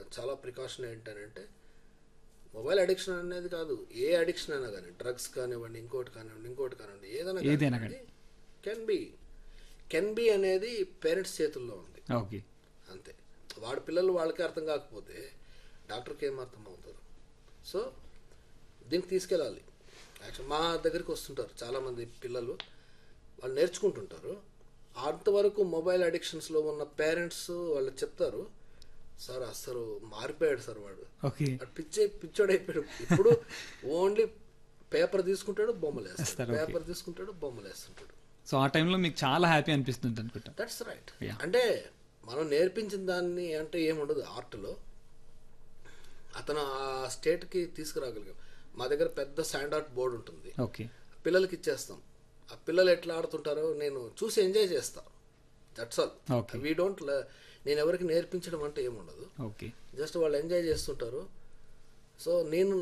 చాలా ప్రికాషన్ ఏంటంటే mobile addiction అనేది కాదు ఏ అడిక్షన్ అయినా కానీ డ్రగ్స్ కానివ్వండి ఇంకోటి కానివ్వండి ఇంకోటి కానివ్వండి ఏదైనా ఏదైనా కెన్ బి కెన్ బి అనేది పేరెంట్స్ చేతుల్లో ఉంది ఓకే అంతే వాడి పిల్లలు వాళ్ళకి అర్థం కాకపోతే డాక్టర్కి ఏం అర్థం అవుతారు సో దీనికి తీసుకెళ్ళాలి యాక్చువల్ మా దగ్గరికి వస్తుంటారు చాలామంది పిల్లలు వాళ్ళు నేర్చుకుంటుంటారు అంతవరకు మొబైల్ అడిక్షన్స్లో ఉన్న పేరెంట్స్ వాళ్ళు చెప్తారు సార్ అసలు మారిపోయాడు సార్ వాడు ఓకే వాడు పిచ్చే పిచ్చోడైపోయాడు ఇప్పుడు ఓన్లీ పేపర్ తీసుకుంటాడు బొమ్మలు వేస్తాడు వేస్తారు, okay. పేపర్ తీసుకుంటాడు బొమ్మలు వేస్తుంటాడు సో ఆ టైంలో మీకు చాలా హ్యాపీ అనిపిస్తుంది అనుకుంటా దట్స్ రైట్ Yeah. అంటే మనం నేర్పించిన దాన్ని అంటే ఏముండదు ఆర్ట్లో అతను ఆ స్టేట్కి తీసుకురాగలిగాం మా దగ్గర పెద్ద స్టాండ్ ఆర్ట్ బోర్డు ఉంటుంది ఓకే పిల్లలకి ఇచ్చేస్తాం ఆ పిల్లలు ఎట్లా ఆడుతుంటారో నేను చూసి ఎంజాయ్ చేస్తా that's all Okay. We don't నేను ఎవరికి నేర్పించడం అంటే ఏముండదు ఓకే జస్ట్ వాళ్ళు ఎంజాయ్ చేస్తుంటారు సో నేను